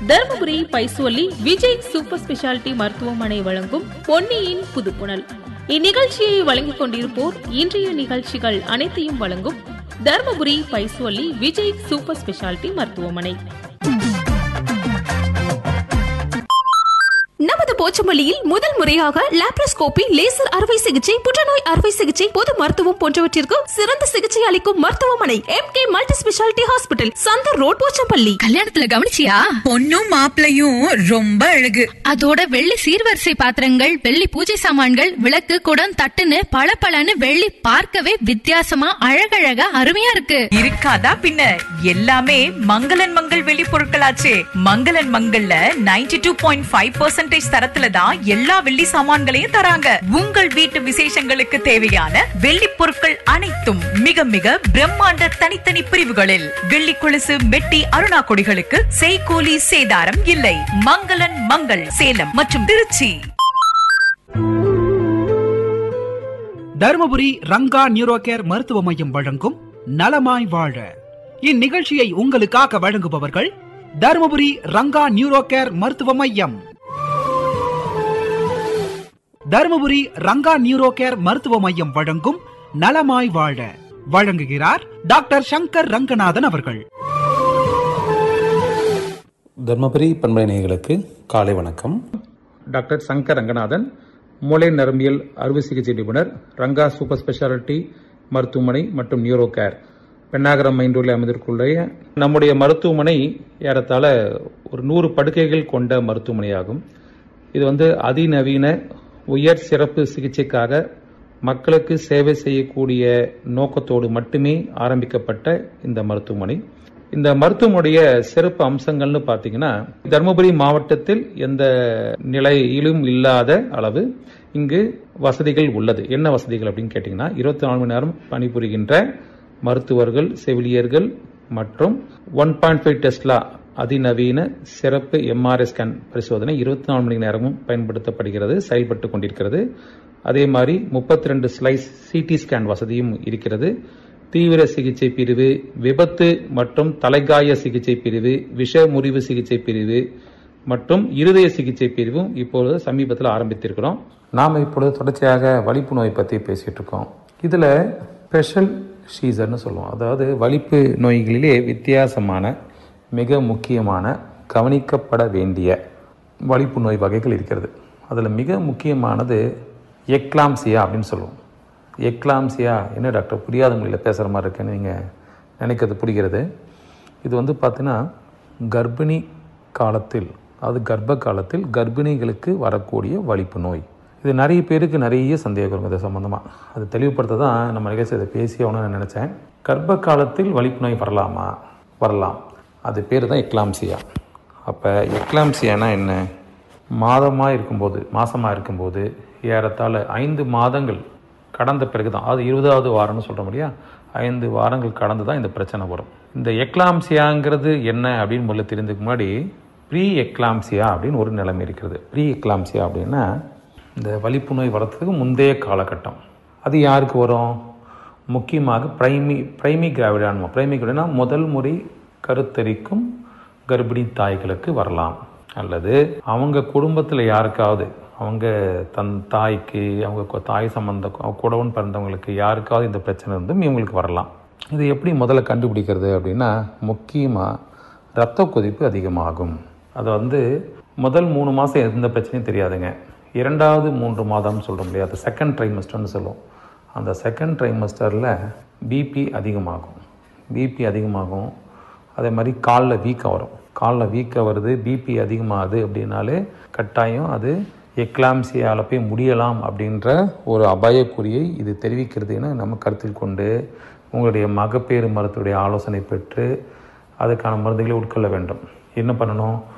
Dharmapuri Paisuvalli Vijay super speciality மருத்துவமனை வழங்கும் பொன்னியின் புதுப்புணல் இந்நிகழ்ச்சியை வழங்கிக் கொண்டிருப்போர் இன்றைய நிகழ்ச்சிகள் அனைத்தையும் வழங்கும் தருமபுரி பைசுவல்லி விஜய் சூப்பர் ஸ்பெஷாலிட்டி மருத்துவமனை நமது போச்சமல்லியில் முதல் முறையாக லாப்ரோஸ்கோபி லேசர் அறுவை சிகிச்சை புற்றுநோய் அறுவை சிகிச்சை பொது மருத்துவம் போன்றவற்றிற்கு சிறந்த சிகிச்சை அளிக்கும் மருத்துவமனை M K multi speciality hospital Chandar road Pochampalli கல்யாணத்துல கவனிச்சியா பொண்ணும் மாப்பிளையும் ரொம்ப அழகு அதோட வெள்ளி சீர்வரிசை பாத்திரங்கள் வெள்ளி பூஜை சாமான்கள் விளக்கு குடம் தட்டுன்னு பளபளன்னு வெள்ளி பார்க்கவே வித்தியாசமா அழகழகா அருமையா இருக்கு இருக்காதா பின்ன எல்லாமே மங்களன் மங்கள் வெளி பொருட்களாச்சே மங்களன் மங்கள்ல 92.5% டூ பாயிண்ட் ஃபைவ் பர்சன்டேஜ் தரத்துல தான் எல்லா வெள்ளி சாமான்களையும் தராங்க உங்கள் வீட்டு விசேஷங்களுக்கு தேவையான வெள்ளி பொருட்கள் அனைத்தும் மிக மிக பிரம்மாண்ட தனித்தனி பிரிவுகளில் வெள்ளி கொலுசு மெட்டி அருணா கொடிகளுக்கு செய்கூலி சேதாரம் இல்லை மங்களன் மங்கள் சேலம் மற்றும் திருச்சி தருமபுரி ரங்கா நியூரோ கேர் மருத்துவ மையம் வழங்கும் நலமாய் வாழ இந்நிகழ்ச்சியை உங்களுக்காக வழங்குபவர்கள் தருமபுரி ரங்கா நியூரோ கேர் மருத்துவ மையம் தருமபுரி ரங்கா நியூரோ கேர் மருத்துவ மையம் வழங்கும் நலமாய் வாழ வழங்குகிறார் டாக்டர் சங்கர் ரங்கநாதன் அவர்கள் தர்மபுரி பண்பலை நேயர்களுக்கு காலை வணக்கம் டாக்டர் சங்கர் ரங்கநாதன் மூளை நரம்பியல் அறுவை சிகிச்சை நிபுணர் ரங்கா சூப்பர் ஸ்பெஷாலிட்டி மருத்துவமனை மற்றும் நியூரோ கேர் பெண்ணாகரம் மைண்டூரில் அமைந்திருக்குள்ள நம்முடைய மருத்துவமனை ஏறத்தாழ ஒரு நூறு படுக்கைகள் கொண்ட மருத்துவமனையாகும் இது வந்து அதிநவீன உயர் சிறப்பு சிகிச்சைக்காக மக்களுக்கு சேவை செய்யக்கூடிய நோக்கத்தோடு மட்டுமே ஆரம்பிக்கப்பட்ட இந்த மருத்துவமனை இந்த மருத்துவமனைய சிறப்பு அம்சங்கள்னு பார்த்தீங்கன்னா தருமபுரி மாவட்டத்தில் எந்த நிலையிலும் இல்லாத அளவு இங்கு வசதிகள் உள்ளது என்ன வசதிகள் அப்படின்னு கேட்டிங்கன்னா இருபத்தி நாலு மணி நேரம் பணிபுரிகின்ற மருத்துவர்கள் செவிலியர்கள் மற்றும் ஒன் பாயிண்ட் ஃபைவ் டெஸ்லா அதிநவீன சிறப்பு எம்ஆர்ஐ ஸ்கேன் பரிசோதனை இருபத்தி நாலு மணி நேரமும் பயன்படுத்தப்படுகிறது செயல்பட்டு கொண்டிருக்கிறது அதே மாதிரி முப்பத்தி ரெண்டு ஸ்லைஸ் சிடி ஸ்கேன் வசதியும் இருக்கிறது தீவிர சிகிச்சை பிரிவு விபத்து மற்றும் தலைகாய சிகிச்சை பிரிவு விஷ முறிவு சிகிச்சை பிரிவு மற்றும் இருதய சிகிச்சை பிரிவும் இப்பொழுது சமீபத்தில் ஆரம்பித்திருக்கிறோம் நாம் இப்பொழுது தொடர்ச்சியாக வலிப்பு நோய் பற்றி பேசிகிட்டு இருக்கோம் இதில் ஸ்பெஷல் ஷீசர்னு சொல்லுவோம் அதாவது வலிப்பு நோய்களிலே வித்தியாசமான மிக முக்கியமான கவனிக்கப்பட வேண்டிய வலிப்பு நோய் வகைகள் இருக்கிறது அதில் மிக முக்கியமானது எக்லாம்சியா அப்படின்னு சொல்லுவோம் எக்லாம்சியா என்ன டாக்டர் புரியாத மொழியில் பேசுகிற மாதிரி இருக்குன்னு நீங்கள் நினைக்கிறது புரிகிறது இது வந்து பார்த்தீங்கன்னா கர்ப்பிணி காலத்தில் அது கர்ப்ப காலத்தில் கர்ப்பிணிகளுக்கு வரக்கூடிய வலிப்பு நோய் இது நிறைய பேருக்கு நிறைய சந்தேகம் இருக்கும் இது சம்மந்தமாக அது தெளிவுபடுத்த தான் நம்ம நிகழ்ச்சி இதை பேசி ஆகணும்னு நான் நினச்சேன் கர்ப்ப காலத்தில் வலிப்பு நோய் வரலாமா வரலாம் அது பேர் தான் எக்லாம்சியா அப்போ எக்லாம்சியானா என்ன மாதமாக இருக்கும்போது மாதமாக இருக்கும்போது ஏறத்தாழ ஐந்து மாதங்கள் கடந்த பிறகு தான் அது இருபதாவது வாரம்னு சொல்கிறோம் இல்லையா ஐந்து வாரங்கள் கடந்து தான் இந்த பிரச்சனை வரும் இந்த எக்லாம்சியாங்கிறது என்ன அப்படின்னு முதல்ல தெரிஞ்சதுக்கு முன்னாடி ப்ரீ எக்லாம்சியா அப்படின்னு ஒரு நிலைமை இருக்கிறது ப்ரீ எக்லாம்சியா அப்படின்னா இந்த வலிப்பு நோய் வரத்துக்கு முந்தைய காலகட்டம் அது யாருக்கு வரும் முக்கியமாக பிரைமி பிரைமி கிராவிடான் பிரைமி கிராவிடனா முதல் முறை கருத்தரிக்கும் கர்ப்பிணி தாய்களுக்கு வரலாம் அல்லது அவங்க குடும்பத்தில் யாருக்காவது அவங்க தன் தாய்க்கு அவங்க கொ- தாய் சம்பந்த கூடவன் பிறந்தவங்களுக்கு யாருக்காவது இந்த பிரச்சனை இருந்தும் இவங்களுக்கு வரலாம் இது எப்படி முதல்ல கண்டுபிடிக்கிறது அப்படின்னா முக்கியமாக ரத்த கொதிப்பு அதிகமாகும் அது வந்து முதல் மூணு மாதம் எந்த பிரச்சனையும் தெரியாதுங்க இரண்டாவது மூன்று மாதம்னு சொல்கிறோம் இல்லையா அது செகண்ட் ட்ரைமஸ்டர்னு சொல்லுவோம் அந்த செகண்ட் ட்ரைமஸ்டரில் பிபி அதிகமாகும் பிபி அதிகமாகும் அதே மாதிரி காலில் வீக்கம் வரும் காலில் வீக்கம் வருது பிபி அதிகமாகுது அப்படின்னாலே கட்டாயம் அது எக்லாம்சியால் போய் முடியலாம் அப்படின்ற ஒரு அபாயக்குறியை இது தெரிவிக்கிறது என நம்ம கருத்தில் கொண்டு உங்களுடைய மகப்பேறு மருத்துவருடைய ஆலோசனை பெற்று அதுக்கான மருந்துகளை உட்கொள்ள வேண்டும் என்ன பண்ணணும்